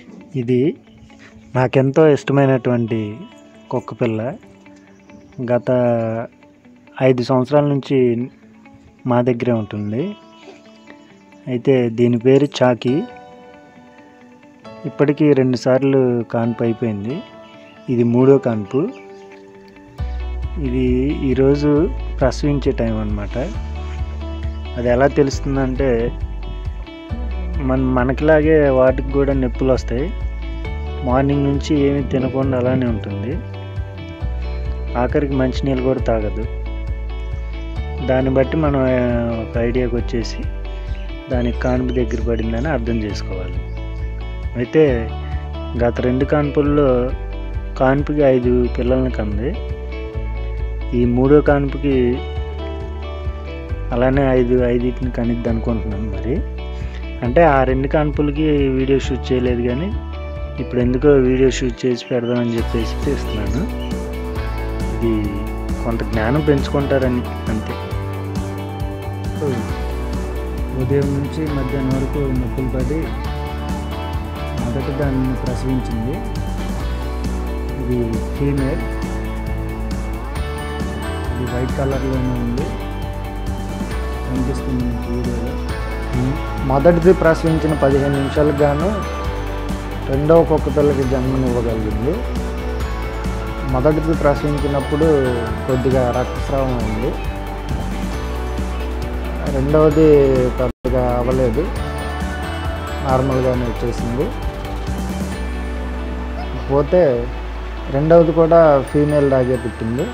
ఇది నాకెంతో ఇష్టమైనటువంటి కుక్క పిల్ల గత ఐదు సంవత్సరాల నుంచి మా దగ్గరే ఉంటుంది అయితే దీని పేరు చాకి ఇప్పటికీ రెండుసార్లు కాన్పు అయిపోయింది ఇది మూడో కాన్పు ఇది ఈరోజు ప్రసవించే టైం అన్నమాట అది ఎలా తెలుస్తుందంటే మన మనకిలాగే వాటికి కూడా నొప్పులు వస్తాయి మార్నింగ్ నుంచి ఏమీ తినకుండా అలానే ఉంటుంది ఆఖరికి మంచినీళ్ళు కూడా తాగదు దాన్ని బట్టి మనం ఆ, ఒక ఐడియాకి వచ్చేసి దానికి కాన్పు దగ్గర పడిందని అర్థం చేసుకోవాలి అయితే గత రెండు కాన్పుల్లో కాన్పుకి ఐదు పిల్లల్ని కంది ఈ మూడో కాన్పుకి అలానే ఐదు ఐదుటిని కనిద్ది అనుకుంటున్నాను మరి అంటే ఆ రెండు కాన్పులకి వీడియో షూట్ చేయలేదు కానీ ఇప్పుడు ఎందుకో వీడియో షూట్ చేసి పెడదామని చెప్పేసి చేస్తున్నాను ఇది కొంత జ్ఞానం పెంచుకుంటారని అంతే ఉదయం నుంచి మధ్యాహ్నం వరకు నొప్పులు పడి మొదట దాన్ని ప్రసవించింది ఇది ఫీమేల్ ఇది వైట్ కలర్లోనే ఉంది కనిపిస్తుంది మీకు వీడియోలో మొదటిది ప్రసవించిన పదిహేను నిమిషాలకు గాను రెండవ కుక్క పిల్లకి జన్మనివ్వగలిగింది మొదటిది ప్రసవించినప్పుడు కొద్దిగా రక్తస్రావం అయింది రెండవది పెద్దగా అవ్వలేదు నార్మల్గానే వచ్చేసింది పోతే రెండవది కూడా ఫీమేల్ లాగే పుట్టింది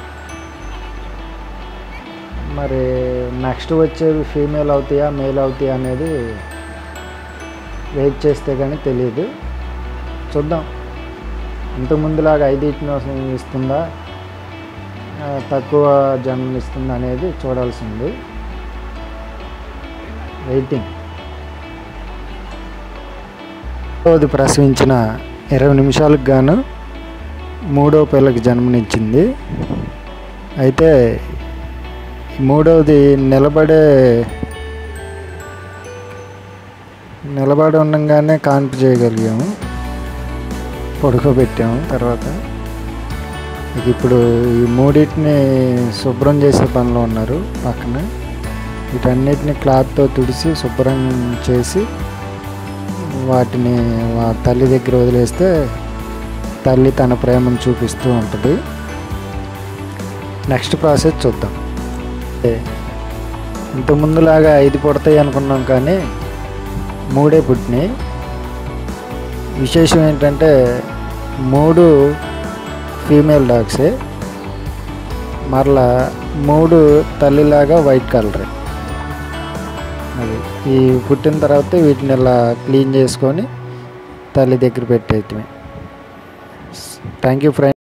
మరి నెక్స్ట్ వచ్చేవి ఫీమేల్ అవుతాయా మేల్ అవుతాయా అనేది వెయిట్ చేస్తే కానీ తెలియదు చూద్దాం ఇంతకుముందులాగా ఐదింటిని ఇస్తుందా ఆ, తక్కువ జన్మనిస్తుందా అనేది చూడాల్సింది వెయిటింగ్ రెండవది ప్రసవించిన ఇరవై నిమిషాలకు గాను మూడో పిల్లకి జన్మనిచ్చింది అయితే ఈ మూడవది నిలబడే నిలబడి ఉండగానే కాన్పు చేయగలిగాము పడుకోబెట్టాము తర్వాత ఇక ఇప్పుడు ఈ మూడింటిని శుభ్రం చేసే పనిలో ఉన్నారు పక్కన వీటన్నిటిని క్లాత్తో తుడిసి శుభ్రం చేసి వాటిని వా- తల్లి దగ్గర వదిలేస్తే తల్లి తన ప్రేమను చూపిస్తూ ఉంటుంది నెక్స్ట్ ప్రాసెస్ చూద్దాం అంటే ఇంతకుముందులాగా ఐదు పుడతాయి అనుకున్నాం కానీ మూడే పుట్టినాయి విశేషం ఏంటంటే మూడు ఫీమేల్ డాగ్సే మరలా మూడు తల్లిలాగా వైట్ కలరే అది ఈ పుట్టిన తర్వాత వీటిని ఇలా క్లీన్ చేసుకొని తల్లి దగ్గర పెట్టేయటమే థ్యాంక్ యూ ఫ్రెండ్